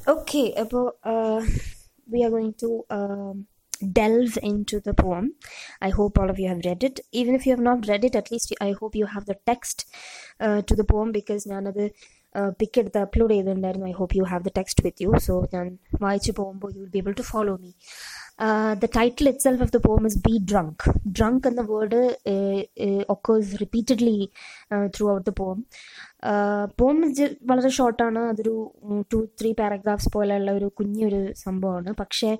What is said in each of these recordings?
Okay, about uh, we are going to um, delve into the poem. I hope all of you have read it. Even if you have not read it, at least I hope you have the text uh, to the poem because ഞാനത് പിക്ക് എടുത്ത് upload ചെയ്തിട്ടുണ്ടായിരുന്നു I hope you have the text with you so ഞാൻ വായിച്ചു പോകുമ്പോൾ you will be able to follow me the title itself of the poem is be drunk drunk എന്ന word occurs repeatedly throughout the poem poem വളരെ ഷോർട്ടാണ് അതൊരു to three paragraphs പോലെയുള്ള ഒരു കുഞ്ഞൊരു സംഭവമാണ് പക്ഷേ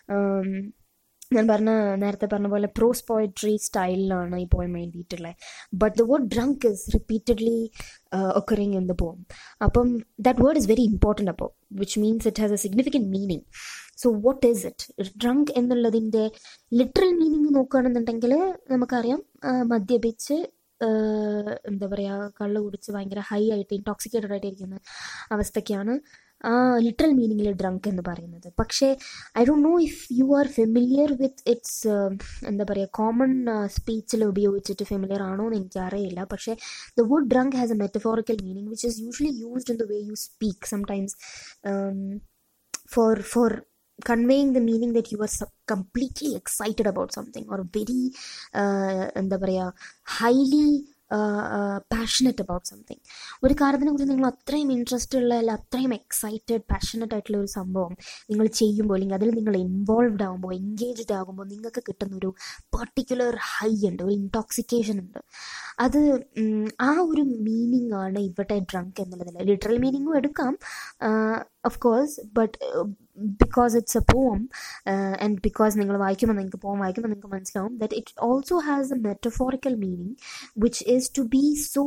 ഞാൻ പറഞ്ഞ നേരത്തെ പറഞ്ഞ പോലെ പ്രോസ് പോയട്രി സ്റ്റൈലിലാണ് ഈ പോയം എഴുതിയിട്ടുള്ളത് but the word drunk is repeatedly occurring in the poem അപ്പം that word is very important അപ്പോൾ which means it has a significant meaning so what is it drunk എന്നുള്ളതിൻ്റെ ലിറ്ററൽ മീനിങ് നോക്കുകയാണെന്നുണ്ടെങ്കിൽ നമുക്കറിയാം മദ്യപിച്ച് എന്താ പറയുക കള്ള് കുടിച്ച് ഭയങ്കര ഹൈ ആയിട്ട് ഇൻടോക്സിക്കേറ്റഡ് ആയിട്ട് ഇരിക്കുന്ന അവസ്ഥയ്ക്കാണ് ആ ലിറ്ററൽ മീനിങ്ങിൽ ഡ്രങ്ക് എന്ന് പറയുന്നത് പക്ഷേ I don't know if you are familiar with its എന്താ പറയുക കോമൺ സ്പീച്ചിൽ ഉപയോഗിച്ചിട്ട് ഫെമിലിയർ ആണോ എന്ന് എനിക്കറിയില്ല പക്ഷേ the word drunk has a metaphorical meaning which is usually used in the way you speak sometimes for for conveying the meaning that you are completely excited about something or very എന്താ പറയുക highly passionate about something ഒരു കാര്യത്തിനെ കുറിച്ച് നിങ്ങൾ അത്രയും interest ഉള്ള അല്ല അത്രയും എക്സൈറ്റഡ് പാഷനറ്റ് ആയിട്ടുള്ള ഒരു സംഭവം നിങ്ങൾ ചെയ്യുമ്പോൾ അല്ലെങ്കിൽ അതിൽ നിങ്ങൾ ഇൻവോൾവ്ഡ് ആകുമ്പോൾ എൻഗേജ്ഡ് ആകുമ്പോൾ നിങ്ങൾക്ക് കിട്ടുന്ന ഒരു പെർട്ടിക്കുലർ ഹൈ ഉണ്ട് ഒരു ഇൻടോക്സിക്കേഷൻ ഉണ്ട് അത് ആ ഒരു മീനിങ് ആണ് ഇവിടെ ഡ്രങ്ക് എന്നുള്ളതിൽ ലിറ്ററൽ മീനിങ്ങും എടുക്കാം of course but because it's a poem and because നിങ്ങൾ വായിക്കുമ്പോൾ നിങ്ങൾക്ക് പോം വായിക്കുമ്പോൾ നിങ്ങൾക്ക് മനസ്സിലാവും that it also has a metaphorical meaning which is to be so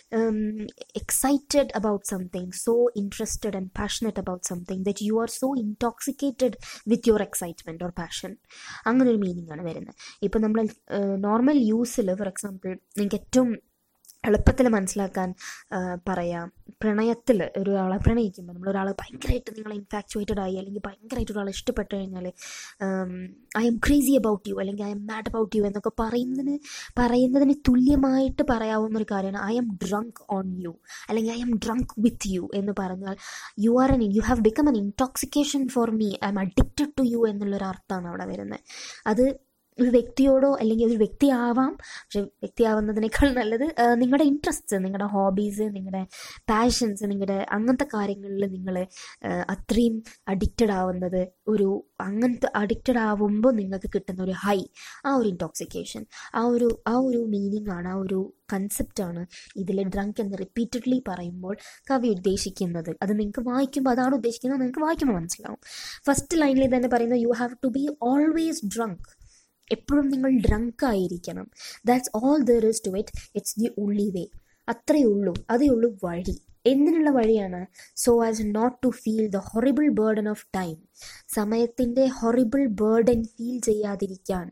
excited about something so interested and passionate about something that you are so intoxicated with your excitement or passion അങ്ങനെ ഒരു meaning ആണ് വരുന്നത് ഇപ്പം നമ്മൾ normal യൂസിൽ for example നിങ്ങൾക്ക് ഏറ്റവും എളുപ്പത്തിൽ മനസ്സിലാക്കാൻ പറയാം പ്രണയത്തിൽ ഒരാളെ പ്രണയിക്കുമ്പോൾ നമ്മൾ ഒരാൾ ഭയങ്കരമായിട്ട് നിങ്ങൾ ഇൻഫാക്ച്വേറ്റഡ് ആയി അല്ലെങ്കിൽ ഭയങ്കരമായിട്ട് ഒരാളെ ഇഷ്ടപ്പെട്ട് കഴിഞ്ഞാൽ I'm crazy about you അല്ലെങ്കിൽ I'm mad about you എന്നൊക്കെ പറയുന്നതിന് പറയുന്നതിന് തുല്യമായിട്ട് പറയാവുന്ന ഒരു കാര്യമാണ് I'm drunk on you അല്ലെങ്കിൽ I'm drunk with you എന്ന് പറഞ്ഞാൽ you are an you have become an intoxication for me I'm addicted to you എന്നുള്ളൊരു അർത്ഥമാണ് അവിടെ വരുന്നത് അത് ഒരു വ്യക്തിയോടോ അല്ലെങ്കിൽ ഒരു വ്യക്തിയാവാം പക്ഷെ വ്യക്തിയാവുന്നതിനേക്കാൾ നല്ലത് നിങ്ങളുടെ ഇൻട്രസ്റ്റ്സ് നിങ്ങളുടെ ഹോബീസ് നിങ്ങളുടെ പാഷൻസ് നിങ്ങളുടെ അങ്ങനത്തെ കാര്യങ്ങളിൽ നിങ്ങൾ അത്രയും അഡിക്റ്റഡ് ആവുന്നത് ഒരു അങ്ങനത്തെ അഡിക്റ്റഡ് ആവുമ്പോൾ നിങ്ങൾക്ക് കിട്ടുന്ന ഒരു ഹൈ ആ ഒരു ഇൻടോക്സിക്കേഷൻ ആ ഒരു ആ ഒരു മീനിങ് ആണ് ആ ഒരു കൺസെപ്റ്റാണ് ഇതിൽ ഡ്രങ്ക് എന്ന് റിപ്പീറ്റഡ്ലി പറയുമ്പോൾ കവി ഉദ്ദേശിക്കുന്നത് അത് നിങ്ങൾക്ക് വായിക്കുമ്പോൾ അതാണ് ഉദ്ദേശിക്കുന്നത് നിങ്ങൾക്ക് വായിക്കുമ്പോൾ മനസ്സിലാവും ഫസ്റ്റ് ലൈനിൽ തന്നെ പറയുന്നത് you have to be always drunk എപ്പോഴും നിങ്ങൾ ഡ്രങ്ക് ആയിരിക്കണം that's all there is to it it's the only way അത്രയേ ഉള്ളൂ അതേ ഉള്ളൂ വഴി എന്തിനുള്ള വഴിയാണ് so as not to feel the horrible burden of time സമയത്തിൻ്റെ ഹൊറിബിൾ ബേർഡൻ ഫീൽ ചെയ്യാതിരിക്കാൻ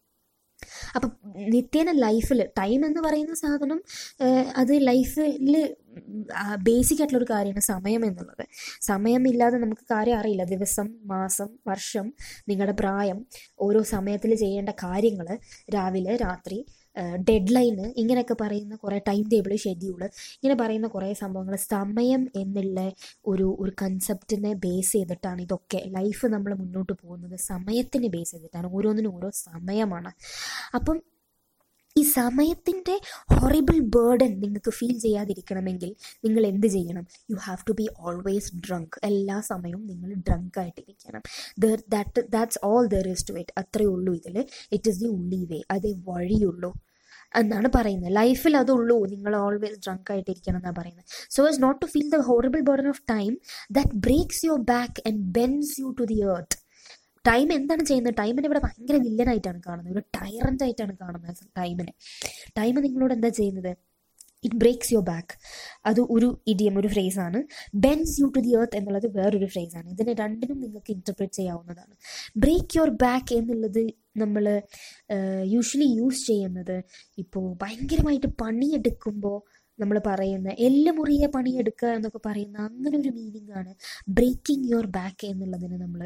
അപ്പം നിത്യേന ലൈഫിൽ ടൈം എന്ന് പറയുന്ന സാധനം അത് ലൈഫിൽ ബേസിക് ആയിട്ടുള്ള ഒരു കാര്യമാണ് സമയം എന്നുള്ളത് സമയമില്ലാതെ നമുക്ക് കാര്യം അറിയില്ല ദിവസം മാസം വർഷം നിങ്ങളുടെ പ്രായം ഓരോ സമയത്തിൽ ചെയ്യേണ്ട കാര്യങ്ങൾ രാവിലെ രാത്രി ഡെഡ് ലൈന് ഇങ്ങനെയൊക്കെ പറയുന്ന കുറേ ടൈം ടേബിൾ ഷെഡ്യൂള് ഇങ്ങനെ പറയുന്ന കുറേ സംഭവങ്ങൾ സമയം എന്നുള്ള ഒരു ഒരു കൺസെപ്റ്റിനെ ബേസ് ചെയ്തിട്ടാണ് ഇതൊക്കെ ലൈഫ് നമ്മൾ മുന്നോട്ട് പോകുന്നത് സമയത്തിനെ ബേസ് ചെയ്തിട്ടാണ് ഓരോന്നിനും ഓരോ സമയമാണ് അപ്പം ഈ സമയത്തിൻ്റെ ഹൊറിബിൾ ബേർഡൻ നിങ്ങൾക്ക് ഫീൽ ചെയ്യാതിരിക്കണമെങ്കിൽ നിങ്ങൾ എന്ത് ചെയ്യണം you have to be always drunk എല്ലാ സമയവും നിങ്ങൾ ഡ്രങ്ക് ആയിട്ടിരിക്കണം there that that's all there is to it അത്രയേ ഉള്ളൂ ഇതിൽ ഇറ്റ് ഈസ് ദി ഉള്ളി വേ അതേ വഴിയുള്ളൂ എന്നാണ് പറയുന്നത് ലൈഫിൽ അതുള്ളൂ നിങ്ങൾ ഓൾവേസ് ഡ്രങ്ക് ആയിട്ടിരിക്കണം എന്നാണ് പറയുന്നത് so is not to feel the horrible burden of time that breaks your back and bends you to the earth time എന്താണ് ചെയ്യുന്നത് ടൈമിനെ ഇവിടെ ഭയങ്കര വില്ലനായിട്ടാണ് കാണുന്നത് ഒരു ടൈറൻ്റ് ആയിട്ടാണ് കാണുന്നത് ടൈമിനെ ടൈം നിങ്ങളോട് എന്താ ചെയ്യുന്നത് ഇറ്റ് ബ്രേക്സ് യുവർ ബാക്ക് അത് ഒരു ഇഡിയം ഒരു ഫ്രേസാണ് bends you to the earth എന്നുള്ളത് വേറൊരു ഫ്രേസാണ് ഇതിനെ രണ്ടിനും നിങ്ങൾക്ക് ഇൻ്റർപ്രറ്റ് ചെയ്യാവുന്നതാണ് ബ്രേക്ക് യുവർ ബാക്ക് എന്നുള്ളത് നമ്മൾ യൂഷ്വലി യൂസ് ചെയ്യുന്നത് ഇപ്പോൾ ഭയങ്കരമായിട്ട് പണിയെടുക്കുമ്പോൾ നമ്മൾ പറയുന്ന എല്ല് മുറിയെ പണിയെടുക്കുക എന്നൊക്കെ പറയുന്ന അങ്ങനെ ഒരു മീനിങ് ആണ് ബ്രേക്കിംഗ് യുവർ ബാക്ക് എന്നുള്ളതിന് നമ്മൾ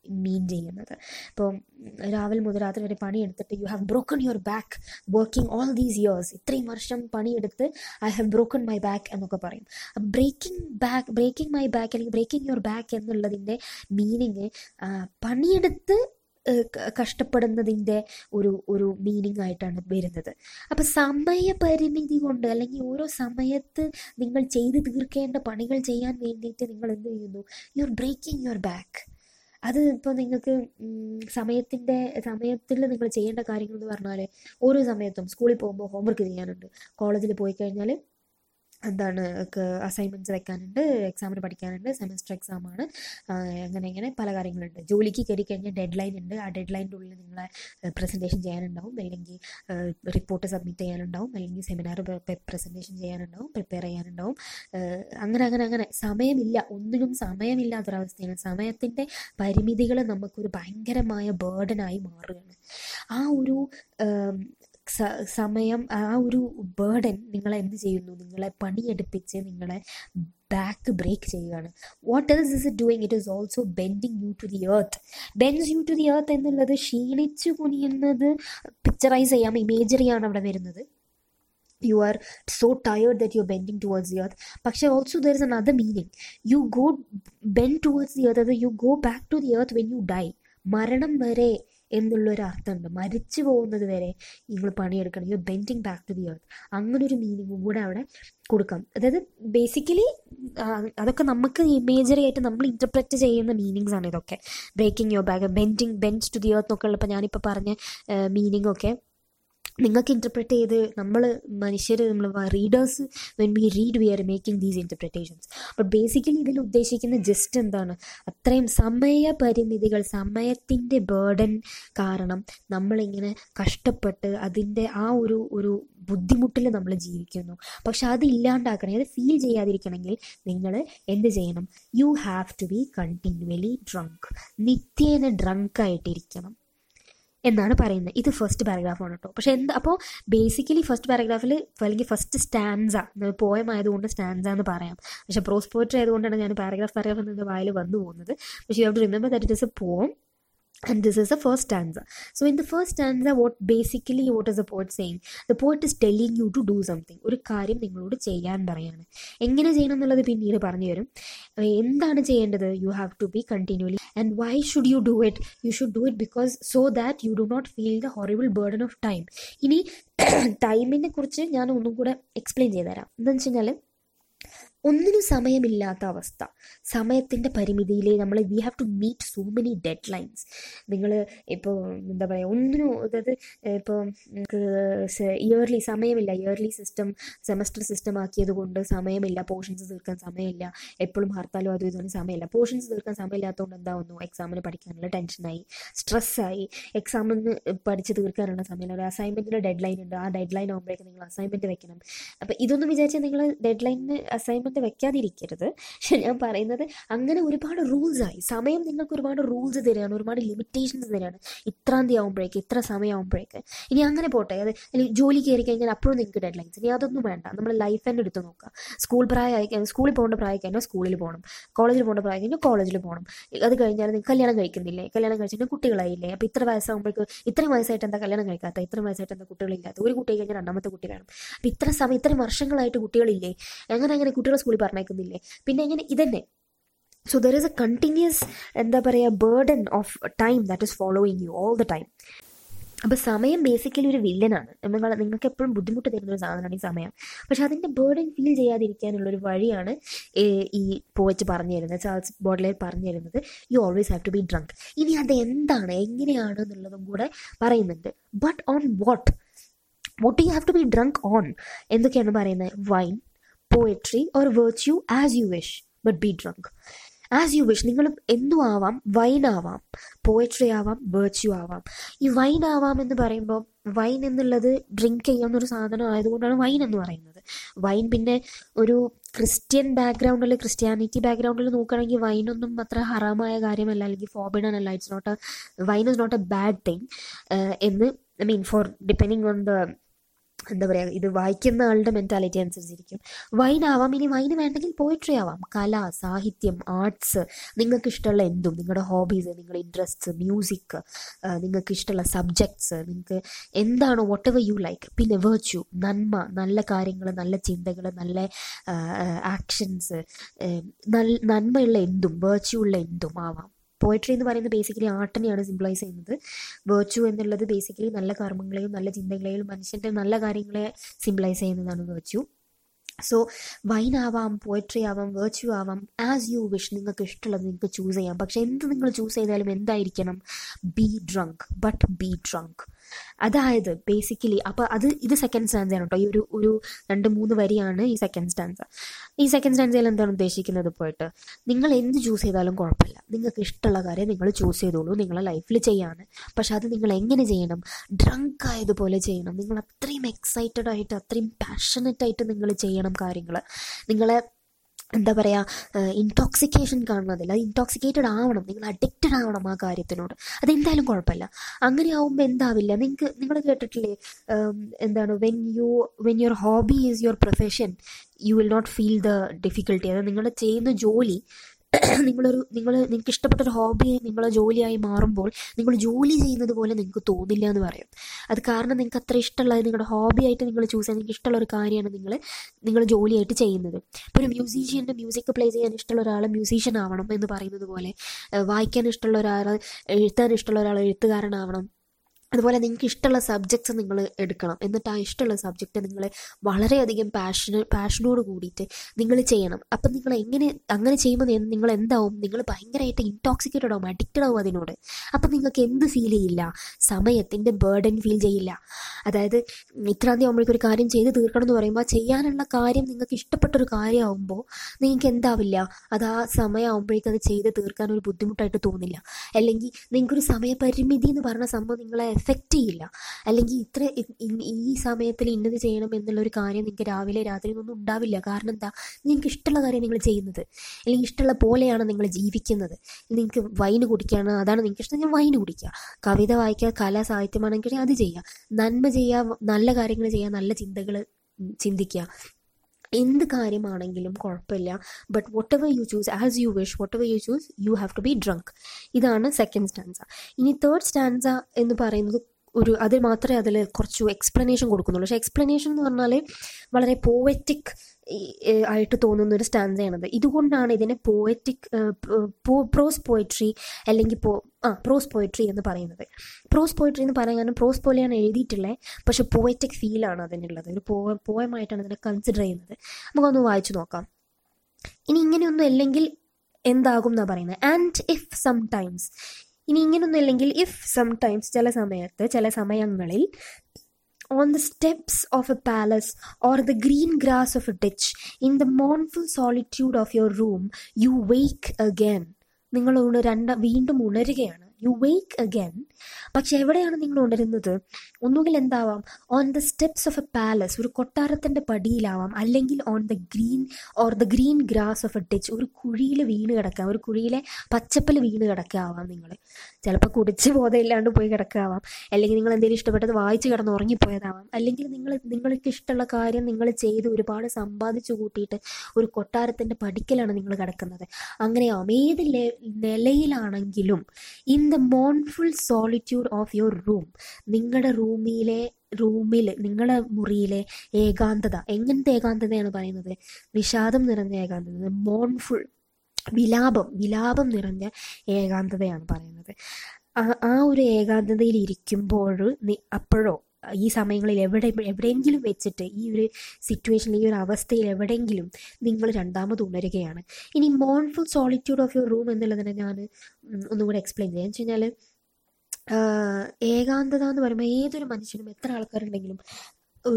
മീൻ ചെയ്യുന്നത് ഇപ്പോൾ രാവിലെ മുതൽ രാത്രി വരെ പണിയെടുത്തിട്ട് you have broken your back working all these years ഇത്രയും വർഷം പണിയെടുത്ത് I have broken my back എന്നൊക്കെ പറയും breaking back breaking my back അല്ലെങ്കിൽ ബ്രേക്കിംഗ് യുവർ ബാക്ക് എന്നുള്ളതിൻ്റെ മീനിങ് പണിയെടുത്ത് കഷ്ടപ്പെടുന്നതിൻ്റെ ഒരു ഒരു മീനിങ് ആയിട്ടാണ് വരുന്നത് അപ്പം സമയപരിമിതി കൊണ്ട് അല്ലെങ്കിൽ ഓരോ സമയത്ത് നിങ്ങൾ ചെയ്ത് തീർക്കേണ്ട പണികൾ ചെയ്യാൻ വേണ്ടിയിട്ട് നിങ്ങൾ എന്ത് ചെയ്യുന്നു you are breaking your back അത് ഇപ്പോൾ നിങ്ങൾക്ക് സമയത്തിൻ്റെ സമയത്തിൽ നിങ്ങൾ ചെയ്യേണ്ട കാര്യങ്ങൾ എന്ന് പറഞ്ഞാൽ ഓരോ സമയത്തും സ്കൂളിൽ പോകുമ്പോൾ ഹോംവർക്ക് ചെയ്യാനുണ്ട് കോളേജിൽ പോയി കഴിഞ്ഞാൽ എന്താണ് അസൈൻമെൻറ്റ്സ് വെക്കാനുണ്ട് എക്സാമിന് പഠിക്കാനുണ്ട് സെമസ്റ്റർ എക്സാമാണ് അങ്ങനെ ഇങ്ങനെ പല കാര്യങ്ങളുണ്ട് ജോലിക്ക് കയറി കഴിഞ്ഞാൽ ഡെഡ് ലൈൻ ഉണ്ട് ആ ഡെഡ് ലൈൻ്റെ ഉള്ളിൽ നിങ്ങളെ പ്രസൻറ്റേഷൻ ചെയ്യാനുണ്ടാവും അല്ലെങ്കിൽ റിപ്പോർട്ട് സബ്മിറ്റ് ചെയ്യാനുണ്ടാവും അല്ലെങ്കിൽ സെമിനാർ പ്രസൻറ്റേഷൻ ചെയ്യാനുണ്ടാവും പ്രിപ്പയർ ചെയ്യാനുണ്ടാവും അങ്ങനെ അങ്ങനെ അങ്ങനെ സമയമില്ല ഒന്നിനും സമയമില്ലാത്തൊരവസ്ഥയാണ് സമയത്തിൻ്റെ പരിമിതികൾ നമുക്കൊരു ഭയങ്കരമായ ബേർഡനായി മാറുകയാണ് ആ ഒരു സമയം ആ ഒരു ബേർഡൻ നിങ്ങളെ എന്ത് ചെയ്യുന്നു നിങ്ങളെ പണിയെടുപ്പിച്ച് നിങ്ങളെ ബാക്ക് ബ്രേക്ക് ചെയ്യുകയാണ് what else is it doing it is also bending you to the earth bends you to the earth എന്നുള്ളത് ക്ഷീണിച്ചു കുനിയുന്നത് പിക്ചറൈസ് ചെയ്യാം ഇമേജറിയാണ് അവിടെ വരുന്നത് you are so tired that you're bending towards the earth പക്ഷെ also there is another meaning you go bend towards the earth അത് you go back to the earth when you die മരണം വരെ എന്നുള്ളൊരു അർത്ഥമുണ്ട് മരിച്ചു പോകുന്നത് വരെ നിങ്ങൾ പണിയെടുക്കണം you bending back to the earth അങ്ങനെ ഒരു മീനിങ്ങും കൂടെ അവിടെ കൊടുക്കാം അതായത് ബേസിക്കലി അതൊക്കെ നമുക്ക് ഇമേജറി ആയിട്ട് നമ്മൾ ഇൻ്റർപ്രറ്റ് ചെയ്യുന്ന മീനിങ്സ് ആണ് ഇതൊക്കെ breaking your back bending bend to the earth എന്നൊക്കെ ഉള്ളപ്പോൾ ഞാനിപ്പോൾ പറഞ്ഞ മീനിങ് ഒക്കെ നിങ്ങൾക്ക് ഇൻ്റർപ്രറ്റ് ചെയ്ത് നമ്മൾ മനുഷ്യർ നമ്മൾ readers when we read we are making these interpretations but basically ഇതിൽ ഉദ്ദേശിക്കുന്ന ജസ്റ്റ് എന്താണ് അത്രയും സമയ പരിമിതികൾ സമയത്തിൻ്റെ ബേർഡൻ കാരണം നമ്മളിങ്ങനെ കഷ്ടപ്പെട്ട് അതിൻ്റെ ആ ഒരു ഒരു ബുദ്ധിമുട്ടിൽ നമ്മൾ ജീവിക്കുന്നു പക്ഷെ അത് ഇല്ലാണ്ടാക്കണമെങ്കിൽ അത് ഫീൽ ചെയ്യാതിരിക്കണമെങ്കിൽ നിങ്ങൾ എന്ത് ചെയ്യണം you have to be continually drunk നിത്യേന ഡ്രങ്ക് ആയിട്ടിരിക്കണം എന്നാണ് പറയുന്നത് ഇത് ഫസ്റ്റ് പാരഗ്രാഫാണ് കേട്ടോ പക്ഷെ എന്താ അപ്പോൾ ബേസിക്കലി ഫസ്റ്റ് പാരഗ്രാഫിൽ അല്ലെങ്കിൽ ഫസ്റ്റ് സ്റ്റാൻസ പോയം ആയതുകൊണ്ട് സ്റ്റാൻസ എന്ന് പറയാം പക്ഷെ പ്രോസ് പോയിട്രി ആയതുകൊണ്ടാണ് ഞാൻ പാരഗ്രാഫ് പാരഗ്രാഫ് എന്ന വായിൽ വന്നു പോകുന്നത് പക്ഷേ you have to remember that it is a poem and this is the first stanza so in the first stanza what basically what is the poet saying the poet is telling you to do something ഒരു കാര്യം നിങ്ങളോട് ചെയ്യാൻ പറയാണ് എങ്ങനെ ചെയ്യണം എന്നുള്ളത് പിന്നീട് പറഞ്ഞു തരും എന്താണ് ചെയ്യേണ്ടത് you have to be continually and why should you do it you should do it because so that you do not feel the horrible burden of time ഇനി ടൈമിനെ കുറിച്ച് ഞാൻ ഒന്നും കൂടെ എക്സ്പ്ലെയിൻ ചെയ്തുതരാം എന്താണെന്ന് വെച്ച് കഴിഞ്ഞാൽ ഒന്നിനും സമയമില്ലാത്ത അവസ്ഥ സമയത്തിൻ്റെ പരിമിതിയിൽ നമ്മൾ we have to meet so many deadlines നിങ്ങൾ ഇപ്പോൾ എന്താ പറയുക ഒന്നിനും അതായത് ഇപ്പോൾ ഇയർലി സമയമില്ല ഇയർലി സിസ്റ്റം സെമസ്റ്റർ സിസ്റ്റം ആക്കിയത് കൊണ്ട് സമയമില്ല പോർഷൻസ് തീർക്കാൻ സമയമില്ല എപ്പോഴും ഹർത്താലും അതും ഇതൊന്നും സമയമില്ല പോർഷൻസ് തീർക്കാൻ സമയമില്ലാത്തതുകൊണ്ട് എന്താവുന്നു എക്സാമിന് പഠിക്കാനുള്ള ടെൻഷനായി സ്ട്രെസ്സായി എക്സാമിന് പഠിച്ച് തീർക്കാനുള്ള സമയമില്ല ഒരു അസൈൻമെൻറ്റിൻ്റെ ഡെഡ് ലൈൻ ഉണ്ട് ആ ഡെഡ് ലൈൻ ആകുമ്പോഴേക്കും നിങ്ങൾ അസൈൻമെൻറ്റ് വെക്കണം അപ്പോൾ ഇതൊന്നും വിചാരിച്ചാൽ നിങ്ങൾ ഡെഡ് ലൈനിന് അസൈൻമെൻറ്റ് വെക്കാതിരിക്കരുത് പക്ഷെ ഞാൻ പറയുന്നത് അങ്ങനെ ഒരുപാട് റൂൾസ് ആയി സമയം നിങ്ങൾക്ക് ഒരുപാട് റൂൾസ് തരികയാണ് ഒരുപാട് ലിമിറ്റേഷൻസ് തരികയാണ് ഇത്രാം തീയതി ആകുമ്പോഴേക്ക് ഇത്ര സമയം ആകുമ്പോഴേക്ക് ഇനി അങ്ങനെ പോട്ടെ അത് അല്ലെങ്കിൽ ജോലി കയറി കഴിഞ്ഞാൽ അപ്പോഴും നിങ്ങൾക്ക് ഡെഡ് ലൈൻസ് ഇനി അതൊന്നും വേണ്ട നമ്മൾ ലൈഫ് തന്നെ എടുത്ത് നോക്കുക സ്കൂൾ പ്രായമായി സ്കൂളിൽ പോകേണ്ട പ്രായം കഴിഞ്ഞാൽ സ്കൂളിൽ പോകണം കോളേജിൽ പോകേണ്ട പ്രായം കഴിഞ്ഞാൽ കോളേജിൽ പോകണം അത് കഴിഞ്ഞാൽ നിങ്ങൾ കല്യാണം കഴിക്കുന്നില്ലേ കല്യാണം കഴിച്ചിട്ട് കുട്ടികളായില്ലേ അപ്പോൾ ഇത്ര വയസ്സാകുമ്പോഴേക്ക് ഇത്രയും വയസ്സായിട്ട് എന്താ കല്യാണം കഴിക്കാത്ത ഇത്രയും വയസ്സായിട്ട് എന്താ കുട്ടികളില്ലാത്ത ഒരു കുട്ടി കഴിഞ്ഞാൽ രണ്ടാമത്തെ കുട്ടി വേണം അപ്പോൾ ഇത്ര സമയം ഇത്രയും വർഷങ്ങളായിട്ട് കുട്ടികളില്ലേ അങ്ങനെ അങ്ങനെ കുട്ടികളെ സ്കൂളിൽ പറഞ്ഞേക്കുന്നില്ലേ പിന്നെ ഇങ്ങനെ ഇതന്നെ so there is a continuous എന്താ പറയുക burden of time that is following you all the time അപ്പോൾ സമയം ബേസിക്കലി ഒരു വില്ലനാണ് നിങ്ങൾ നിങ്ങൾക്ക് എപ്പോഴും ബുദ്ധിമുട്ട് തരുന്ന ഒരു സാധനമാണ് ഈ സമയം പക്ഷെ അതിൻ്റെ ബേർഡൻ ഫീൽ ചെയ്യാതിരിക്കാനുള്ളൊരു വഴിയാണ് ഈ പോവറ്റ് പറഞ്ഞു തരുന്നത് ചാൾസ് ബോഡ്ലെയർ പറഞ്ഞു തരുന്നത് you always have to be drunk ഇനി അത് എന്താണ് എങ്ങനെയാണ് എന്നുള്ളതും കൂടെ പറയുന്നുണ്ട് but on what what you have to be drunk on എന്തൊക്കെയാണ് പറയുന്നത് wine poetry or virtue as you wish but be drunk as you wish നിങ്ങൾ എന്തും ആവാം വൈൻ ആവാം പോയട്രി ആവാം വെർച്യൂ ആവാം ഈ വൈൻ ആവാം എന്ന് പറയുമ്പോൾ വൈൻ എന്നുള്ളത് ഡ്രിങ്ക് ചെയ്യാവുന്ന ഒരു സാധനം ആയതുകൊണ്ടാണ് വൈൻ എന്ന് പറയുന്നത് വൈൻ പിന്നെ ഒരു ക്രിസ്ത്യൻ ബാക്ക്ഗ്രൗണ്ടിൽ ക്രിസ്ത്യാനിറ്റി ബാക്ക്ഗ്രൗണ്ടിൽ നോക്കുകയാണെങ്കിൽ വൈനൊന്നും അത്ര ഹറാമായ കാര്യമല്ല അല്ലെങ്കിൽ ഫോബിഡൻ അല്ല it's not a wine is not a bad thing എന്ന് I mean for depending on the എന്താ പറയുക ഇത് വായിക്കുന്ന ആളുടെ മെൻറ്റാലിറ്റി അനുസരിച്ചിരിക്കും വൈൻ ആവാം ഇനി വൈന് വേണ്ടെങ്കിൽ പോയിട്രി ആവാം കല സാഹിത്യം ആർട്സ് നിങ്ങൾക്ക് ഇഷ്ടമുള്ള എന്തും നിങ്ങളുടെ ഹോബീസ് നിങ്ങളുടെ ഇൻട്രസ്റ്റ്സ് മ്യൂസിക് നിങ്ങൾക്ക് ഇഷ്ടമുള്ള സബ്ജക്ട്സ് നിങ്ങൾക്ക് എന്താണോ വോട്ട് എവർ യു ലൈക്ക് പിന്നെ വേർച്യു നന്മ നല്ല കാര്യങ്ങൾ നല്ല ചിന്തകൾ നല്ല ആക്ഷൻസ് നന്മയുള്ള എന്തും വേർച്യു ഉള്ള എന്തും ആവാം പോയട്രി എന്ന് പറയുന്നത് ബേസിക്കലി ആർട്ടിനെയാണ് സിംപ്ലൈസ് ചെയ്യുന്നത് വേർച്യു എന്നുള്ളത് ബേസിക്കലി നല്ല കർമ്മങ്ങളെയും നല്ല ചിന്തകളെയും മനുഷ്യൻ്റെ നല്ല കാര്യങ്ങളെ സിംപ്ലൈസ് ചെയ്യുന്നതാണ് വേർച്യു സോ വൈൻ ആവാം പോയട്രി ആവാം വേർച്യു ആവാം ആസ് യു വിഷ് നിങ്ങൾക്ക് ഇഷ്ടമുള്ളത് നിങ്ങൾക്ക് ചൂസ് ചെയ്യാം പക്ഷെ എന്ത് നിങ്ങൾ ചൂസ് ചെയ്താലും എന്തായിരിക്കണം be drunk but be drunk അതായത് ബേസിക്കലി അപ്പോൾ അത് ഇത് സെക്കൻഡ് സ്റ്റാൻസയാണ് കേട്ടോ ഈ ഒരു ഒരു രണ്ട് മൂന്ന് വരിയാണ് ഈ സെക്കൻഡ് സ്റ്റാൻസ ഈ സെക്കൻഡ് സ്റ്റാൻസയിൽ എന്താണ് ഉദ്ദേശിക്കുന്നത് പോയിട്ട് നിങ്ങൾ എന്ത് ചൂസ് ചെയ്താലും കുഴപ്പമില്ല നിങ്ങൾക്ക് ഇഷ്ടമുള്ള കാര്യം നിങ്ങൾ ചൂസ് ചെയ്തോളൂ നിങ്ങളെ ലൈഫിൽ ചെയ്യാണ് പക്ഷെ അത് നിങ്ങൾ എങ്ങനെ ചെയ്യണം ഡ്രങ്ക് ആയതുപോലെ ചെയ്യണം നിങ്ങൾ അത്രയും എക്സൈറ്റഡ് ആയിട്ട് അത്രയും പാഷനറ്റ് ആയിട്ട് നിങ്ങൾ ചെയ്യണം കാര്യങ്ങൾ നിങ്ങളെ എന്താ പറയുക ഇൻടോക്സിക്കേഷൻ കാണുന്നതില്ല അത് ഇൻടോക്സിക്കേറ്റഡ് ആവണം നിങ്ങൾ അഡിക്റ്റഡ് ആവണം ആ കാര്യത്തിനോട് അതെന്തായാലും കുഴപ്പമില്ല അങ്ങനെ ആവുമ്പോൾ എന്താവില്ല നിങ്ങൾക്ക് നിങ്ങൾ കേട്ടിട്ടില്ലേ എന്താണ് when you when your hobby is your profession you will not feel the difficulty അതായത് നിങ്ങൾ ചെയ്യുന്ന ജോലി നിങ്ങളൊരു നിങ്ങൾ നിങ്ങൾക്ക് ഇഷ്ടപ്പെട്ടൊരു ഹോബി നിങ്ങൾ ജോലിയായി മാറുമ്പോൾ നിങ്ങൾ ജോലി ചെയ്യുന്നത് പോലെ നിങ്ങൾക്ക് തോന്നില്ല എന്ന് പറയും അത് കാരണം നിങ്ങൾക്ക് അത്ര ഇഷ്ടമുള്ളത് നിങ്ങളുടെ ഹോബി ആയിട്ട് നിങ്ങൾ ചൂസ് ചെയ്യാൻ നിങ്ങൾക്ക് ഇഷ്ടമുള്ള ഒരു കാര്യമാണ് നിങ്ങൾ നിങ്ങൾ ജോലിയായിട്ട് ചെയ്യുന്നത് ഇപ്പോൾ ഒരു മ്യൂസീഷ്യൻ്റെ മ്യൂസിക് പ്ലേ ചെയ്യാൻ ഇഷ്ടമുള്ള ഒരാൾ മ്യൂസീഷ്യൻ ആവണം എന്ന് പറയുന്നത് പോലെ വായിക്കാൻ ഇഷ്ടമുള്ള ഒരാൾ എഴുതാൻ ഇഷ്ടമുള്ള ഒരാൾ എഴുത്തുകാരനാവണം അതുപോലെ നിങ്ങൾക്ക് ഇഷ്ടമുള്ള സബ്ജക്ട്സ് നിങ്ങൾ എടുക്കണം എന്നിട്ട് ആ ഇഷ്ടമുള്ള സബ്ജക്റ്റ് നിങ്ങൾ വളരെയധികം പാഷന് പാഷനോട് കൂടിയിട്ട് നിങ്ങൾ ചെയ്യണം അപ്പം നിങ്ങൾ എങ്ങനെ അങ്ങനെ ചെയ്യുമ്പോൾ നിങ്ങൾ എന്താവും നിങ്ങൾ ഭയങ്കരമായിട്ട് ഇൻടോക്സിക്കേറ്റഡ് ആവും അഡിക്റ്റഡ് ആവും അതിനോട് അപ്പം നിങ്ങൾക്ക് എന്ത് ഫീൽ ചെയ്യില്ല സമയത്തിൻ്റെ ബേർഡൻ ഫീൽ ചെയ്യില്ല അതായത് ഇത്രാം തീയതി ആകുമ്പോഴേക്കും ഒരു കാര്യം ചെയ്ത് തീർക്കണം എന്ന് പറയുമ്പോൾ ചെയ്യാനുള്ള കാര്യം നിങ്ങൾക്ക് ഇഷ്ടപ്പെട്ടൊരു കാര്യമാകുമ്പോൾ നിങ്ങൾക്ക് എന്താവില്ല അത് ആ സമയമാകുമ്പോഴേക്കും അത് ചെയ്ത് തീർക്കാൻ ഒരു ബുദ്ധിമുട്ടായിട്ട് തോന്നില്ല അല്ലെങ്കിൽ നിങ്ങൾക്കൊരു സമയപരിമിതി എന്ന് പറഞ്ഞ സംഭവം നിങ്ങളെ എഫക്റ്റ് ചെയ്യില്ല അല്ലെങ്കിൽ ഇത്ര ഈ സമയത്തിൽ ഇന്നത് ചെയ്യണം എന്നുള്ളൊരു കാര്യം നിങ്ങൾക്ക് രാവിലെ രാത്രി ഒന്നും ഉണ്ടാവില്ല കാരണം എന്താ നിങ്ങൾക്ക് ഇഷ്ടമുള്ള കാര്യം നിങ്ങൾ ചെയ്യുന്നത് അല്ലെങ്കിൽ ഇഷ്ടമുള്ള പോലെയാണ് നിങ്ങൾ ജീവിക്കുന്നത് നിങ്ങൾക്ക് വൈന് കുടിക്കുകയാണ് അതാണ് നിങ്ങൾക്ക് ഇഷ്ടം ഞാൻ വൈന് കുടിക്കുക കവിത വായിക്കുക കല സാഹിത്യമാണെങ്കിൽ അത് ചെയ്യുക നന്മ ചെയ്യുക നല്ല കാര്യങ്ങൾ ചെയ്യുക നല്ല ചിന്തകൾ ചിന്തിക്കുക എന്ത് കാര്യമാണെങ്കിലും കുഴപ്പമില്ല but whatever you choose as you wish whatever you choose you have to be drunk ഇതാണ് സെക്കൻഡ് സ്റ്റാൻസ ഇനി തേർഡ് സ്റ്റാൻസ എന്ന് പറയുന്നത് ഒരു അത് മാത്രമേ അതിൽ കുറച്ച് എക്സ്പ്ലനേഷൻ കൊടുക്കുന്നുള്ളൂ പക്ഷേ എക്സ്പ്ലനേഷൻ എന്ന് പറഞ്ഞാൽ വളരെ പോവറ്റിക് ആയിട്ട് തോന്നുന്ന ഒരു സ്റ്റാൻസയാണത് ഇതുകൊണ്ടാണ് ഇതിനെ പോയറ്റിക് പ്രോസ് പോയട്രി അല്ലെങ്കിൽ പോ ആ പ്രോസ് പോയട്രി എന്ന് പറയുന്നത് പ്രോസ് പോയട്രി എന്ന് പറയാൻ കാരണം പ്രോസ് പോലെയാണ് എഴുതിയിട്ടുള്ളത് പക്ഷെ പോയറ്റിക് ഫീലാണ് അതിനുള്ളത് ഒരു പോ പോയമായിട്ടാണ് ഇതിനെ കൺസിഡർ ചെയ്യുന്നത് നമുക്കൊന്ന് വായിച്ചു നോക്കാം ഇനി ഇങ്ങനെയൊന്നും അല്ലെങ്കിൽ എന്താകും എന്നാണ് പറയുന്നത് ആൻഡ് ഇഫ് സം ടൈംസ് ഇനി ഇങ്ങനെയൊന്നും ഇല്ലെങ്കിൽ ഇഫ് സം ടൈംസ് ചില സമയത്ത് ചില സമയങ്ങളിൽ on the steps of a palace or the green grass of a ditch, in the mournful solitude of your room, you wake again. നിങ്ങൾ രണ്ട വീണ്ടും ഉണരുകയാണ് യു വെയ്ക്ക് അഗൈൻ പക്ഷെ എവിടെയാണ് നിങ്ങൾ ഉണരുന്നത് ഒന്നുകിൽ എന്താവാം on the steps of a palace ഒരു കൊട്ടാരത്തിൻ്റെ പടിയിലാവാം അല്ലെങ്കിൽ on the green or the green grass of a ditch ഒരു കുഴിയിൽ വീണ് കിടക്കാം ഒരു കുഴിയിലെ പച്ചപ്പിൽ വീണ് കിടക്കാവാം നിങ്ങൾ ചിലപ്പോൾ കുടിച്ച് ബോധമില്ലാണ്ട് പോയി കിടക്കാവാം അല്ലെങ്കിൽ നിങ്ങൾ എന്തെങ്കിലും ഇഷ്ടപ്പെട്ടത് വായിച്ച് കിടന്ന് ഉറങ്ങിപ്പോയതാവാം അല്ലെങ്കിൽ നിങ്ങൾ നിങ്ങൾക്ക് ഇഷ്ടമുള്ള കാര്യം നിങ്ങൾ ചെയ്ത് ഒരുപാട് സമ്പാദിച്ചു കൂട്ടിയിട്ട് ഒരു കൊട്ടാരത്തിൻ്റെ പടിക്കലാണ് നിങ്ങൾ കിടക്കുന്നത് അങ്ങനെയാവും ഏത് നിലയിലാണെങ്കിലും in the mournful solitude of your room നിങ്ങളുടെ റൂമിലെ റൂമിൽ നിങ്ങളുടെ മുറിയിലെ ഏകാന്തത എങ്ങനത്തെ ഏകാന്തതയാണ് പറയുന്നത് വിഷാദം നിറഞ്ഞ ഏകാന്തത മോൺഫുൾ വിലാപം വിലാപം നിറഞ്ഞ ഏകാന്തതയാണ് പറയുന്നത് ആ ഒരു ഏകാന്തതയിൽ ഇരിക്കുമ്പോൾ അപ്പോഴോ ഈ സമയങ്ങളിൽ എവിടെ എവിടെയെങ്കിലും വെച്ചിട്ട് ഈ ഒരു സിറ്റുവേഷനിൽ ഈ ഒരു അവസ്ഥയിൽ എവിടെയെങ്കിലും നിങ്ങൾ രണ്ടാമത് ഉണരുകയാണ് ഇനി mournful solitude of your room എന്നുള്ളതിനെ ഞാൻ ഒന്നുകൂടെ എക്സ്പ്ലെയിൻ ചെയ്യാം എന്ന് വെച്ച് കഴിഞ്ഞാൽ ഏകാന്തത എന്ന് പറയുമ്പോൾ ഏതൊരു മനുഷ്യനും എത്ര ആൾക്കാരുണ്ടെങ്കിലും ഒരു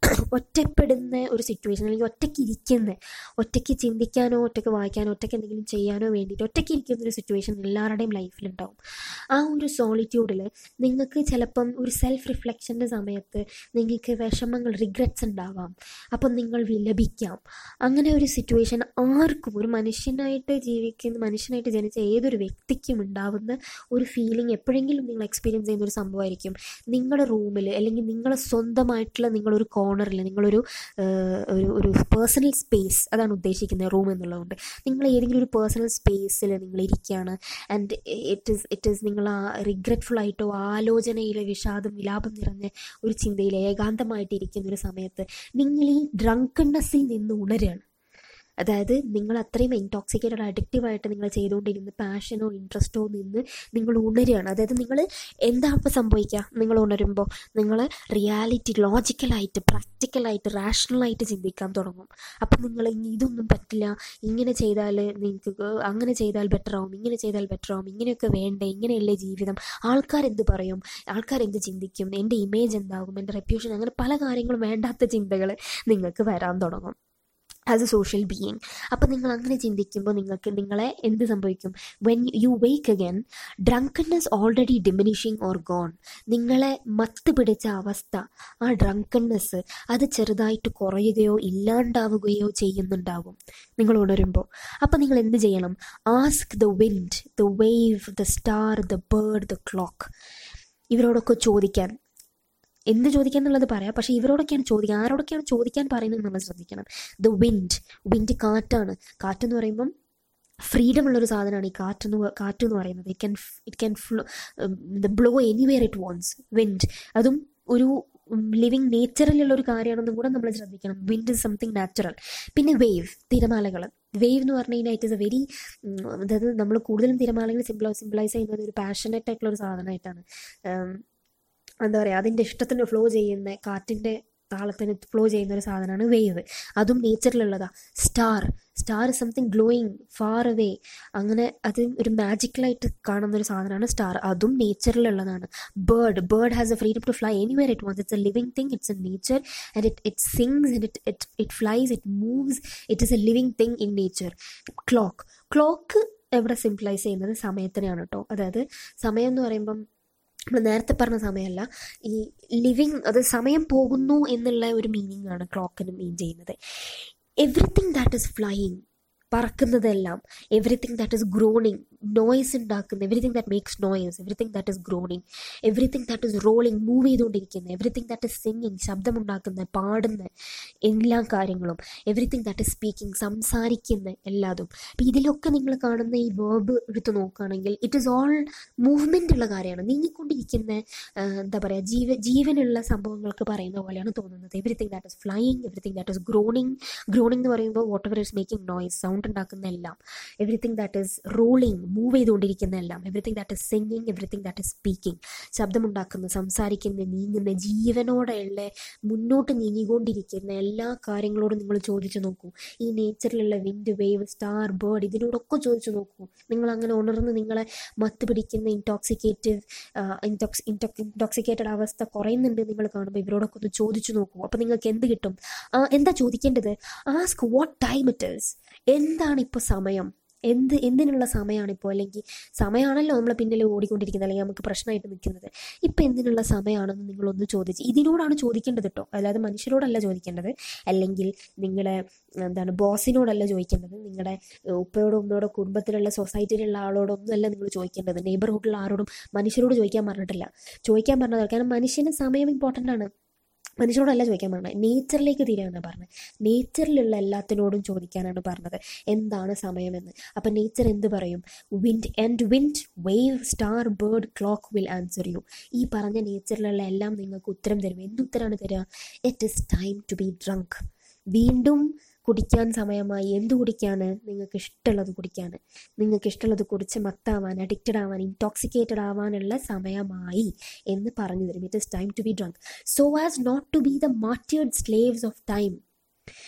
ഒറ്റപ്പെടുന്ന ഒരു സിറ്റുവേഷൻ അല്ലെങ്കിൽ ഒറ്റയ്ക്ക് ഇരിക്കുന്ന ഒറ്റയ്ക്ക് ചിന്തിക്കാനോ ഒറ്റയ്ക്ക് വായിക്കാനോ ഒറ്റയ്ക്ക് എന്തെങ്കിലും ചെയ്യാനോ വേണ്ടിയിട്ട് ഒറ്റയ്ക്ക് ഇരിക്കുന്ന ഒരു സിറ്റുവേഷൻ എല്ലാവരുടെയും ലൈഫിലുണ്ടാവും ആ ഒരു സോളിറ്റ്യൂഡിൽ നിങ്ങൾക്ക് ചിലപ്പം ഒരു സെൽഫ് റിഫ്ലക്ഷൻ്റെ സമയത്ത് നിങ്ങൾക്ക് വിഷമങ്ങൾ റിഗ്രറ്റ്സ് ഉണ്ടാവാം അപ്പം നിങ്ങൾ വിലപിക്കാം അങ്ങനെ ഒരു സിറ്റുവേഷൻ ആർക്കും ഒരു മനുഷ്യനായിട്ട് ജീവിക്കുന്ന മനുഷ്യനായിട്ട് ജനിച്ച ഏതൊരു വ്യക്തിക്കും ഉണ്ടാവുന്ന ഒരു ഫീലിംഗ് എപ്പോഴെങ്കിലും നിങ്ങൾ എക്സ്പീരിയൻസ് ചെയ്യുന്ന ഒരു സംഭവമായിരിക്കും നിങ്ങളുടെ റൂമിൽ അല്ലെങ്കിൽ നിങ്ങളെ സ്വന്തമായിട്ടുള്ള നിങ്ങളൊരു കോർണറിൽ നിങ്ങളൊരു ഏഹ്, ഒരു ഒരു പേഴ്സണൽ സ്പേസ് അതാണ് ഉദ്ദേശിക്കുന്നത് റൂം എന്നുള്ളതുകൊണ്ട് നിങ്ങൾ ഏതെങ്കിലും ഒരു പേഴ്സണൽ സ്പേസിൽ നിങ്ങൾ ഇരിക്കുകയാണ് and it is it is നിങ്ങൾ ആ റിഗ്രറ്റ്ഫുൾ ആയിട്ടോ ആലോചനയിലെ വിഷാദം വിലാപം നിറഞ്ഞ ഒരു ചിന്തയിൽ ഏകാന്തമായിട്ട് ഇരിക്കുന്ന ഒരു സമയത്ത് നിങ്ങൾ ഈ ഡ്രങ്കണ്ണസിൽ നിന്ന് ഉണരുകയാണ് അതായത് നിങ്ങൾ അത്രയും ഇൻടോക്സിക്കേറ്റഡ് അഡിക്റ്റീവായിട്ട് നിങ്ങൾ ചെയ്തുകൊണ്ടിരുന്ന പാഷനോ ഇൻട്രസ്റ്റോ നിന്ന് നിങ്ങൾ ഉണരുകയാണ് അതായത് നിങ്ങൾ എന്താ ഇപ്പോൾ സംഭവിക്കുക നിങ്ങൾ ഉണരുമ്പോൾ നിങ്ങൾ റിയാലിറ്റി ലോജിക്കലായിട്ട് പ്രാക്ടിക്കലായിട്ട് റാഷണലായിട്ട് ചിന്തിക്കാൻ തുടങ്ങും അപ്പം നിങ്ങൾ ഇനി ഇതൊന്നും പറ്റില്ല ഇങ്ങനെ ചെയ്താൽ നിങ്ങൾക്ക് അങ്ങനെ ചെയ്താൽ ബെറ്റർ ആവും ഇങ്ങനെ ചെയ്താൽ ബെറ്റർ ആവും ഇങ്ങനെയൊക്കെ വേണ്ടേ ഇങ്ങനെയല്ലേ ജീവിതം ആൾക്കാരെന്ത് പറയും ആൾക്കാരെന്ത് ചിന്തിക്കും എൻ്റെ ഇമേജ് എന്താകും എൻ്റെ റെപ്യൂഷൻ അങ്ങനെ പല കാര്യങ്ങളും വേണ്ടാത്ത ചിന്തകൾ നിങ്ങൾക്ക് വരാൻ തുടങ്ങും ആസ് എ സോഷ്യൽ ബീയിങ് അപ്പം നിങ്ങൾ അങ്ങനെ ചിന്തിക്കുമ്പോൾ നിങ്ങൾക്ക് നിങ്ങളെ എന്ത് സംഭവിക്കും when you wake again drunkenness already diminishing or gone നിങ്ങളെ മത്ത് പിടിച്ച അവസ്ഥ ആ ഡ്രങ്കൺനെസ് അത് ചെറുതായിട്ട് കുറയുകയോ ഇല്ലാണ്ടാവുകയോ ചെയ്യുന്നുണ്ടാവും നിങ്ങൾ ഉണരുമ്പോൾ അപ്പം നിങ്ങൾ എന്ത് ചെയ്യണം ask the wind the wave the star the bird the clock ഇവരോടൊക്കെ ചോദിക്കാൻ എന്ത് ചോദിക്കാൻ എന്നുള്ളത് പറയാം പക്ഷേ ഇവരോടൊക്കെയാണ് ചോദിക്കുക ആരോടൊക്കെയാണ് ചോദിക്കാൻ പറയുന്നത് നമ്മൾ ശ്രദ്ധിക്കണം ദ വിൻഡ് വിൻഡ് കാറ്റാണ് കാറ്റെന്ന് പറയുമ്പം ഫ്രീഡം ഉള്ളൊരു സാധനമാണ് ഈ കാറ്റെന്ന് പ- കാറ്റ് എന്ന് പറയുന്നത് it can it can flow the blow anywhere it wants wind അതും ഒരു ലിവിങ് നേച്ചറിലുള്ള ഒരു കാര്യമാണെന്നും കൂടെ നമ്മൾ ശ്രദ്ധിക്കണം വിൻഡ് ഇസ് സംതിങ് നാച്ചുറൽ പിന്നെ വേവ് തിരമാലകൾ വേവ് എന്ന് പറഞ്ഞു കഴിഞ്ഞാൽ ഇറ്റ് ഇസ് എ വെരി അതായത് നമ്മൾ കൂടുതലും തിരമാലകൾ സിംപ്ലൈ സിംപ്ലൈസ് ചെയ്യുന്നത് ഒരു പാഷനറ്റ് ആയിട്ടുള്ള ഒരു സാധനമായിട്ടാണ് ഉം, എന്താ പറയുക അതിൻ്റെ ഇഷ്ടത്തിന് ഫ്ലോ ചെയ്യുന്ന കാറ്റിൻ്റെ താളത്തിന് ഫ്ലോ ചെയ്യുന്ന ഒരു സാധനമാണ് വേവ് അതും നേച്ചറിലുള്ളതാ star star something glowing far away അങ്ങനെ അത് ഒരു മാജിക്കലായിട്ട് കാണുന്ന ഒരു സാധനമാണ് സ്റ്റാർ അതും നേച്ചറിലുള്ളതാണ് bird bird has a freedom to fly anywhere it wants it's a living thing it's a nature and it it sings and it it it flies it moves it is a living thing in nature clock clock എവിടെ symbolise ചെയ്യുന്നത് സമയത്തിനെയാണ് കേട്ടോ അതായത് സമയം എന്ന് പറയുമ്പം നമ്മൾ നേരത്തെ പറഞ്ഞ സമയമല്ല ഈ ലിവിങ് അത് സമയം പോകുന്നു എന്നുള്ള ഒരു മീനിങ് ആണ് ക്ലോക്കിന് മീൻ ചെയ്യുന്നത് എവറിത്തിങ് ദാറ്റ് ഇസ് ഫ്ലൈയിങ് പറക്കുന്നതെല്ലാം everything that is groaning noise ഉണ്ടാക്കുന്ന everything that makes noise everything that is groaning everything that is rolling move ചെയ്തുകൊണ്ടിരിക്കുന്ന എവറിത്തിങ് ദാറ്റ് ഇസ് സിംഗിങ് ശബ്ദമുണ്ടാക്കുന്ന പാടുന്ന എല്ലാ കാര്യങ്ങളും എവറിത്തിങ് ദാറ്റ് ഇസ് സ്പീക്കിംഗ് സംസാരിക്കുന്ന എല്ലാതും അപ്പം ഇതിലൊക്കെ നിങ്ങൾ കാണുന്ന ഈ വേർബ് എടുത്ത് നോക്കുകയാണെങ്കിൽ ഇറ്റ് ഇസ് ഓൾ മൂവ്മെൻ്റ് ഉള്ള കാര്യമാണ് നീങ്ങിക്കൊണ്ടിരിക്കുന്ന ആ, എന്താ പറയുക ജീവ ജീവനുള്ള സംഭവങ്ങൾക്ക് പറയുന്ന പോലെയാണ് തോന്നുന്നത് everything that is flying everything that is groaning groaning എന്ന് പറയുമ്പോൾ whatever is making noise sound ഉണ്ടാക്കുന്ന എല്ലാം everything that is rolling move ചെയ്തുകൊണ്ടിരിക്കുന്ന എല്ലാം everything that is singing everything that is speaking ശബ്ദമുണ്ടാക്കുന്ന സംസാരിക്കുന്ന നീങ്ങുന്ന ജീവനോടെയുള്ള മുന്നോട്ട് നീങ്ങിക്കൊണ്ടിരിക്കുന്ന എല്ലാ കാര്യങ്ങളോടും നിങ്ങൾ ചോദിച്ചു നോക്കൂ ഈ നേച്ചറിലുള്ള വിൻഡ് വേവ് സ്റ്റാർ ബേർഡ് ഇതിനോടൊക്കെ ചോദിച്ചു നോക്കൂ നിങ്ങൾ അങ്ങനെ ഉണർന്ന് നിങ്ങളെ മത്ത് പിടിക്കുന്ന ഇൻടോക്സിക്കേറ്റീവ് ഇൻടോക്സ് ഇൻടോക്സിക്കേറ്റഡ് അവസ്ഥ കുറയുന്നുണ്ട് നിങ്ങൾ കാണുമ്പോൾ ഇവരോടൊക്കെ ഒന്ന് ചോദിച്ചു നോക്കൂ അപ്പോൾ നിങ്ങൾക്ക് എന്ത് കിട്ടും ആ, എന്താ ചോദിക്കേണ്ടത് ask what time it is എന്താണ് ഇപ്പോൾ സമയം എന്ത് എന്തിനുള്ള സമയമാണ് ഇപ്പോൾ അല്ലെങ്കിൽ സമയമാണല്ലോ നമ്മൾ പിന്നിൽ ഓടിക്കൊണ്ടിരിക്കുന്നത് അല്ലെങ്കിൽ നമുക്ക് പ്രശ്നമായിട്ട് നിൽക്കുന്നത് ഇപ്പം എന്തിനുള്ള സമയമാണെന്ന് നിങ്ങളൊന്ന് ചോദിച്ച് ഇതിനോടാണ് ചോദിക്കേണ്ടത് കേട്ടോ അല്ലാതെ മനുഷ്യരോടല്ല ചോദിക്കേണ്ടത് അല്ലെങ്കിൽ നിങ്ങളുടെ എന്താണ് ബോസിനോടല്ല ചോദിക്കേണ്ടത് നിങ്ങളുടെ ഉപ്പയോടോ ഉമ്മയോടോ കുടുംബത്തിലുള്ള സൊസൈറ്റിയിലുള്ള ആളോടൊന്നും അല്ല നിങ്ങൾ ചോദിക്കേണ്ടത് നെയ്ബർഹുഡിലുള്ള ആരോടും മനുഷ്യരോട് ചോദിക്കാൻ പറഞ്ഞിട്ടില്ല ചോദിക്കാൻ പറഞ്ഞത് കാരണം മനുഷ്യന് സമയം ഇമ്പോർട്ടൻ്റ് ആണ് മനുഷ്യരോടല്ല ചോദിക്കാൻ പറഞ്ഞത് നേച്ചറിലേക്ക് തിരിയാണ് പറഞ്ഞത് നേച്ചറിലുള്ള എല്ലാത്തിനോടും ചോദിക്കാനാണ് പറഞ്ഞത് എന്താണ് സമയമെന്ന് അപ്പം നേച്ചർ എന്ത് പറയും wind and wind wave star bird clock will answer you ഈ പറഞ്ഞ നേച്ചറിലുള്ള എല്ലാം നിങ്ങൾക്ക് ഉത്തരം തരും എന്തുത്തരാണ് തരിക it is time to be drunk വീണ്ടും കുടിക്കാൻ സമയമായി എന്ത് കുടിക്കാണ് നിങ്ങൾക്ക് ഇഷ്ടമുള്ളത് കുടിക്കാൻ നിങ്ങൾക്ക് ഇഷ്ടമുള്ളത് കുടിച്ച് മത്താവാൻ അഡിക്റ്റഡ് ആവാൻ ഇൻടോക്സിക്കേറ്റഡ് ആവാനുള്ള സമയമായി എന്ന് പറഞ്ഞു തരും it is time to be drunk so as not to be the martyred slaves of time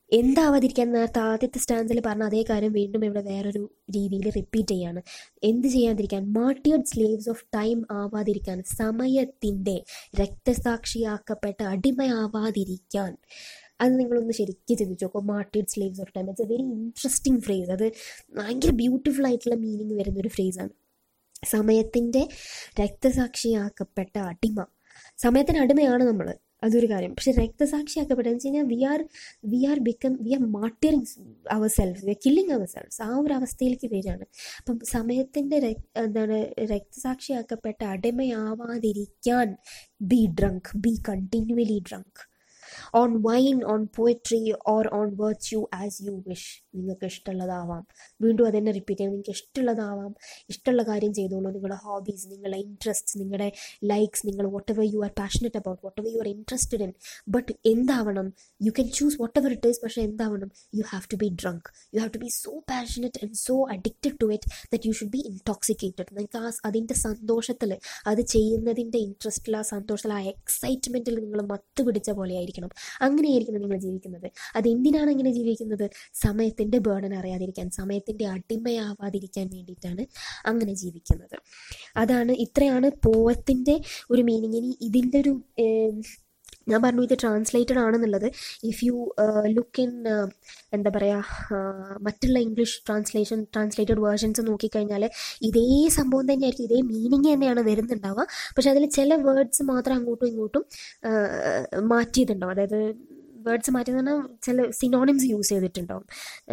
എന്താവാതിരിക്കാൻ നേരത്തെ ആദ്യത്തെ സ്റ്റാൻസിൽ പറഞ്ഞ അതേ കാര്യം വീണ്ടും ഇവിടെ വേറൊരു രീതിയിൽ റിപ്പീറ്റ് ചെയ്യാണ് എന്ത് ചെയ്യാതിരിക്കാൻ മാർട്ടിയഡ് സ്ലേവ്സ് ഓഫ് ടൈം ആവാതിരിക്കാൻ സമയത്തിൻ്റെ രക്തസാക്ഷിയാക്കപ്പെട്ട അടിമയാവാതിരിക്കാൻ അത് നിങ്ങളൊന്ന് ശരിക്കും ചിന്തിച്ചു നോക്കൂ martyred slaves of time it's a very interesting phrase അത് ഭയങ്കര ബ്യൂട്ടിഫുൾ ആയിട്ടുള്ള മീനിങ് വരുന്നൊരു ഫ്രേസാണ് സമയത്തിൻ്റെ രക്തസാക്ഷിയാക്കപ്പെട്ട അടിമ സമയത്തിന് അടിമയാണ് നമ്മൾ അതൊരു കാര്യം പക്ഷെ രക്തസാക്ഷിയാക്കപ്പെട്ടതെന്ന് വെച്ച് കഴിഞ്ഞാൽ we are we are become we are martyring ourself we are killing ourselves ആ ഒരു അവസ്ഥയിലേക്ക് വരികയാണ് അപ്പം സമയത്തിൻ്റെ എന്താണ് രക്തസാക്ഷിയാക്കപ്പെട്ട അടിമയാവാതിരിക്കാൻ be drunk be continually drunk on wine on poetry or on virtue as you wish നിങ്ങൾക്ക് ഇഷ്ടമുള്ളതാവാം വീണ്ടും അതെന്നെ റിപ്പീറ്റ് ചെയ്യാം നിങ്ങൾക്ക് ഇഷ്ടമുള്ളതാവാം ഇഷ്ടമുള്ള കാര്യം ചെയ്തോളൂ നിങ്ങളുടെ ഹോബീസ് നിങ്ങളുടെ ഇൻട്രസ്റ്റ് നിങ്ങളുടെ ലൈക്സ് നിങ്ങൾ whatever you are passionate about whatever you are interested in but എന്താവണം you can choose whatever it is പക്ഷേ എന്താവണം you have to be drunk you have to be so passionate and so addicted to it that you should be intoxicated നിങ്ങൾക്ക് ആ അതിൻ്റെ സന്തോഷത്തിൽ അത് ചെയ്യുന്നതിൻ്റെ ഇൻട്രസ്റ്റിൽ ആ സന്തോഷത്തിൽ ആ എക്സൈറ്റ്മെൻറ്റിൽ നിങ്ങൾ മത്ത് പിടിച്ച പോലെ ആയിരിക്കണം അങ്ങനെയായിരിക്കണം നിങ്ങൾ ജീവിക്കുന്നത് അതെന്തിനാണ് ഇങ്ങനെ ജീവിക്കുന്നത് സമയത്തിൻ്റെ ബേർഡൻ അറിയാതിരിക്കാൻ സമയത്തിൻ്റെ അടിമയാവാതിരിക്കാൻ വേണ്ടിയിട്ടാണ് അങ്ങനെ ജീവിക്കുന്നത് അതാണ് ഇത്രയാണ് പോവത്തിൻ്റെ ഒരു മീനിങ് ഇനി ഇതിൻ്റെ ഒരു ഞാൻ പറഞ്ഞു ഇത് ട്രാൻസ്ലേറ്റഡ് ആണെന്നുള്ളത് ഇഫ് യു ലുക്ക് ഇൻ എന്താ പറയുക മറ്റുള്ള ഇംഗ്ലീഷ് ട്രാൻസ്ലേഷൻ ട്രാൻസ്ലേറ്റഡ് വേർഷൻസ് നോക്കിക്കഴിഞ്ഞാൽ ഇതേ സംഭവം തന്നെയായിരിക്കും ഇതേ മീനിങ് തന്നെയാണ് വരുന്നുണ്ടാവുക പക്ഷെ അതിൽ ചില വേർഡ്സ് മാത്രം അങ്ങോട്ടും ഇങ്ങോട്ടും മാറ്റിയിട്ടുണ്ടാവും അതായത് വേർഡ്സ് മാറ്റിയെന്ന് പറഞ്ഞാൽ ചില സിനോണിംസ് യൂസ് ചെയ്തിട്ടുണ്ടാവും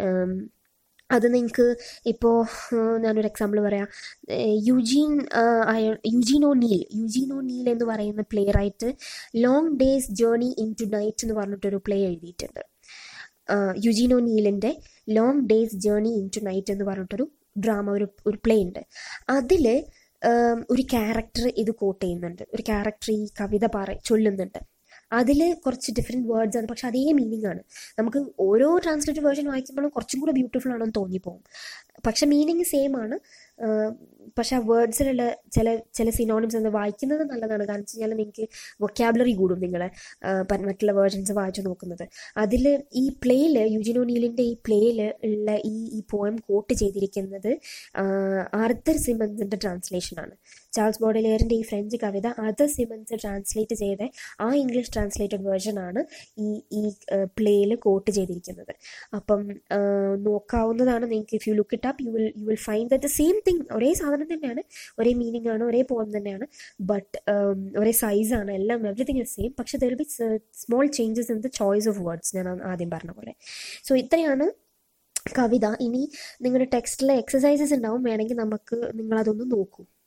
അത് നിങ്ങൾക്ക് ഇപ്പോൾ ഞാനൊരു എക്സാമ്പിൾ പറയാം Eugene Eugene O'Neill Eugene O'Neill എന്ന് പറയുന്ന playwright long day's journey into night എന്ന് പറഞ്ഞിട്ടൊരു പ്ലേ എഴുതിയിട്ടുണ്ട് യുജീൻ ഒ നീലിൻ്റെ long day's journey into night എന്ന് പറഞ്ഞിട്ടൊരു ഡ്രാമ ഒരു ഒരു പ്ലേ ഉണ്ട് അതിൽ ഒരു ക്യാരക്ടർ ഇത് കോട്ട് ചെയ്യുന്നുണ്ട് ഒരു ക്യാരക്ടർ ഈ കവിത പറ ചൊല്ലുന്നുണ്ട് അതിൽ കുറച്ച് ഡിഫറെൻറ്റ് വേർഡ്സ് ആണ് പക്ഷെ അതേ മീനിങ് ആണ് നമുക്ക് ഓരോ ട്രാൻസ്ലേറ്റഡ് വേർഷൻ വായിക്കുമ്പോഴും കുറച്ചും കൂടെ ബ്യൂട്ടിഫുൾ ആണെന്ന് തോന്നിപ്പോകും പക്ഷെ മീനിങ് സെയിം ആണ് പക്ഷെ ആ വേർഡ്സിലുള്ള ചില ചില സിനോണിംസ് എന്ന് വായിക്കുന്നത് നല്ലതാണ് കാരണം വെച്ച് കഴിഞ്ഞാൽ നിങ്ങൾക്ക് വൊക്കാബുലറി കൂടും നിങ്ങളെ മറ്റുള്ള വേർഷൻസ് വായിച്ചു നോക്കുന്നത് അതിൽ ഈ പ്ലേയിൽ യുജിനോ നീലിൻ്റെ ഈ പ്ലേയിൽ ഉള്ള ഈ ഈ പോയം കോട്ട് ചെയ്തിരിക്കുന്നത് ആർത്തർ സിമൻസിൻ്റെ ട്രാൻസ്ലേഷനാണ് ചാൾസ് ബോഡലെയറിൻ്റെ ഈ ഫ്രഞ്ച് കവിത ആർത്തർ സിമൻസ് ട്രാൻസ്ലേറ്റ് ചെയ്ത ആ ഇംഗ്ലീഷ് ട്രാൻസ്ലേറ്റഡ് വേർഷനാണ് ഈ ഈ പ്ലേയിൽ കോട്ട് ചെയ്തിരിക്കുന്നത് അപ്പം നോക്കാവുന്നതാണ് നിങ്ങൾക്ക് if you look it up you will you will find that same thing ഒരേ സാധനം തന്നെയാണ് ഒരേ മീനിങ് ആണ് ഒരേ പോം തന്നെയാണ് ബട്ട് ഒരേ സൈസാണ് എല്ലാം എവറിത്തിങ് ഇസ് സെയിം പക്ഷെ there be small changes in the choice of words ഞാൻ ആദ്യം പറഞ്ഞ പോലെ സോ ഇത്രയാണ് കവിത ഇനി നിങ്ങളുടെ ടെക്സ്റ്റിലെ എക്സസൈസസ് ഉണ്ടാവും വേണമെങ്കിൽ നമുക്ക് നിങ്ങളതൊന്ന് നോക്കൂ